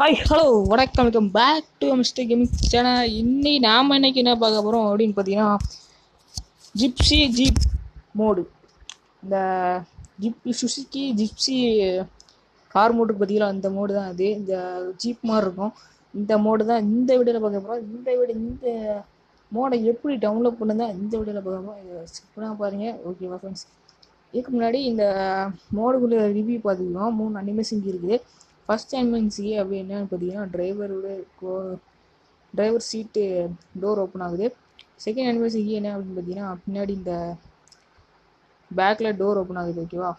hi hello வணக்கம் welcome back to mister gaming channel இன்னைக்கு நாம் இன்னைக்கு என்ன பார்க்க போகிறோம் அப்படின்னு பார்த்தீங்கன்னா ஜிப்சி ஜீப் மோடு இந்த ஜிப் சுசுக்கி ஜிப்சி கார் மோடுக்கு பார்த்தீங்களா அந்த மோடு தான் அது இந்த ஜீப் மாதிரி இருக்கும் இந்த மோடு தான் இந்த வீடியோவில் பார்க்க போகிறோம் இந்த வீடியோ இந்த மோடை எப்படி டவுன்லோட் பண்ணுறதா இந்த வீடியோவில் பார்க்க போகிறோம் இதை சிம்பிளாக பாருங்கள் ஓகேவா ஃப்ரெண்ட்ஸ் இதுக்கு முன்னாடி இந்த மோடுக்குள்ள ரிவ்யூ பார்த்துக்கலாம் மூணு அனிமேஷன் இருக்குது ஃபர்ஸ்ட் அனிமேஷன் அப்படி என்னன்னு பார்த்தீங்கன்னா டிரைவரோட டிரைவர் சீட்டு டோர் ஓப்பன் ஆகுது செகண்ட் அனிமேஷன் என்ன அப்படின்னு பார்த்தீங்கன்னா பின்னாடி இந்த பேக்கில் டோர் ஓப்பன் ஆகுது ஓகேவா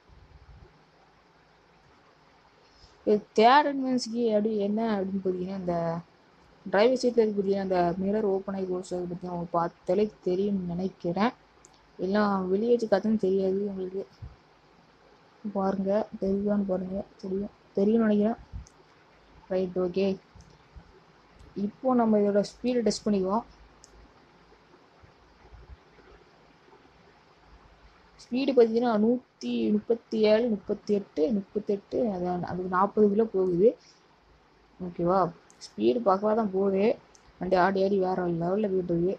தேர்ட் அனிமேஷன் அப்படி என்ன அப்படின்னு பார்த்தீங்கன்னா இந்த டிரைவர் சீட்டில் இருக்கு பார்த்தீங்கன்னா அந்த மிரர் ஓப்பன் ஆகி க்ளோஸ் ஆகுது பார்த்தீங்கன்னா உங்களுக்கு பார்த்தாலே தெரியும்னு நினைக்கிறேன் எல்லாம் வெளியே வச்சு கற்றுன்னு தெரியாது உங்களுக்கு பாருங்க தெரியுதான்னு பாருங்க தெரியும் தெரியும்னு நினைக்கிறேன் ரைட் ஓகே இப்போ நம்ம இதோட ஸ்பீடை டெஸ்ட் பண்ணிக்குவோம் ஸ்பீடு பார்த்தீங்கன்னா நூற்றி முப்பத்தி ஏழு முப்பத்தி எட்டு முப்பத்தெட்டு அதான் அது நாற்பது கிலோ போகுது ஓகேவா ஸ்பீடு பார்க்கவா தான் போகுது வண்டி ஆடி ஆடி வேற லெவலில் போயிட்டு இருக்கு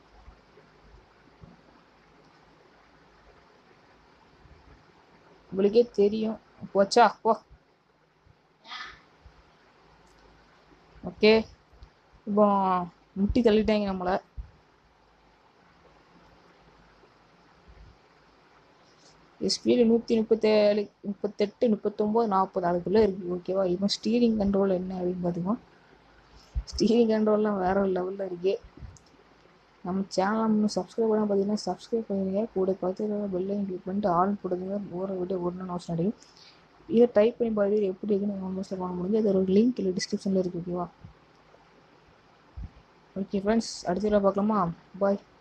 உங்களுக்கே தெரியும் போச்சா போ ஓகே இப்போ முட்டி தள்ளிட்டாங்க நம்மளை ஸ்பீடு நூற்றி முப்பத்தேழு முப்பத்தெட்டு முப்பத்தொம்போது நாற்பது அதுக்குள்ளே இருக்குது ஓகேவா இப்போ ஸ்டீரிங் கண்ட்ரோல் என்ன அப்படின்னு பார்த்துக்கோம் ஸ்டீரிங் கண்ட்ரோல்லாம் வேற லெவலில் இருக்கு நம்ம சேனல் இன்னும் சப்ஸ்கிரைப் பண்ணால் பார்த்தீங்கன்னா சப்ஸ்கிரைப் பண்ணிடுங்க கூட பார்த்து பெல்லையும் கிளிக் பண்ணிட்டு ஆன் போடுங்க போகிற வீடியோ ஒன்று அவசியம் அடையும் இதை டைப் பண்ணி பார்த்து எப்படி இருக்குன்னு ஆல்மோஸ்ட் பண்ண முடிஞ்சு அது ஒரு லிங்க் இல்லை டிஸ்கிரிப்ஷனில் இருக்குது ஓகேவா ஓகே ஃப்ரெண்ட்ஸ் அடுத்த வீடியோ பார்க்கலாமா பாய்